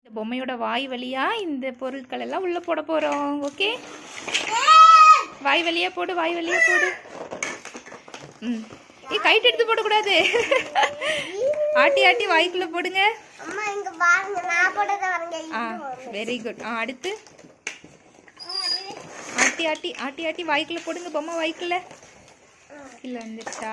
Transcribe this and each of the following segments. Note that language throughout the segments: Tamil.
இந்த பொம்மையோட வாய் வழியா இந்த பொருட்கள் எல்லாம் உள்ள போட போறோம் ஓகே வாய் வழியா போடு வாய் வழியா போடு ம் ஏ கைட்டு எடுத்து போடக்கூடாது ஆட்டி ஆட்டி வாய்க்குள்ள போடுங்க அம்மா இங்க பாருங்க நான் போட்டதை பாருங்க ஆ வெரி குட் ஆ அடுத்து ஆட்டி ஆட்டி ஆட்டி ஆட்டி வாய்க்குள்ள போடுங்க பொம்மை வாய்க்குள்ள கீழே வந்துருச்சா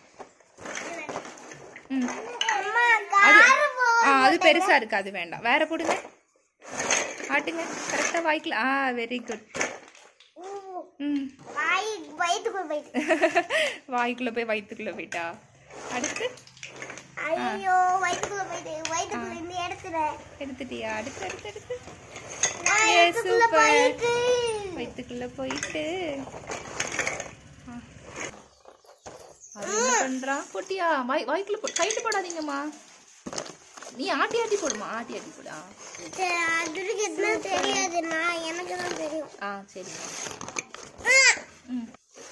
ம் அம்மா அது காரு போ ஆ அது பெருசா இருக்கு அது வேண்டாம் வேற போடுங்க ஆட்டுங்க கரெக்டா வாய்க்குள்ள ஆ வெரி குட் ம் வாய் வயிற்றுக்குள்ள போயிட்டு வாய்க்குள்ள போய் வயிற்றுக்குள்ள போயிட்டா அடுத்து ஐயோ வயிற்றுக்குள்ள போயிட்டு வயிற்றுக்குள்ள இருந்து எடுத்துறேன் எடுத்துட்டியா அடுத்து அடுத்து அடுத்து நான் Yes, வயிற்றுக்குள்ள super. போயிட்டு வயிற்றுக்குள்ள போயிட்டு ஆ. அது என்ன பண்றான் போட்டியா வாய் வாய்க்குள்ள போ கைட்டு போடாதீங்கம்மா நீ ஆட்டி ஆட்டி போடுமா ஆட்டி ஆட்டி போடு ஆ சரி, அதுக்கு என்ன தெரியாது நான் எனக்கு தான் தெரியும் ஆ சரிம்மா ம்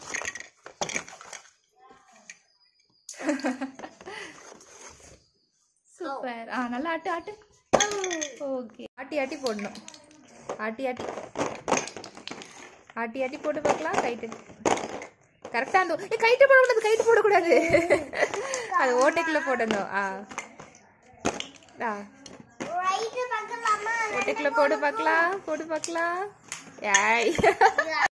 சூப்பர் ஆ நல்லா ஆட்டு ஆட்டு ஓகே ஆட்டி ஆட்டி போடணும் ஆட்டி ஆட்டி ஆட்டி ஆட்டி போட்டு பார்க்கலாம் கைட்டு கரெக்டாக அந்த ஏ கைட்டு போடக்கூடாது கைட்டு போடக்கூடாது அது ஓட்டைக்குள்ளே போடணும் ஆ ஆ வயிற்று பக்கலாமா ஓட்டைக்குள்ளே போடு பார்க்கலாம் போடு பார்க்கலாம் ஏய்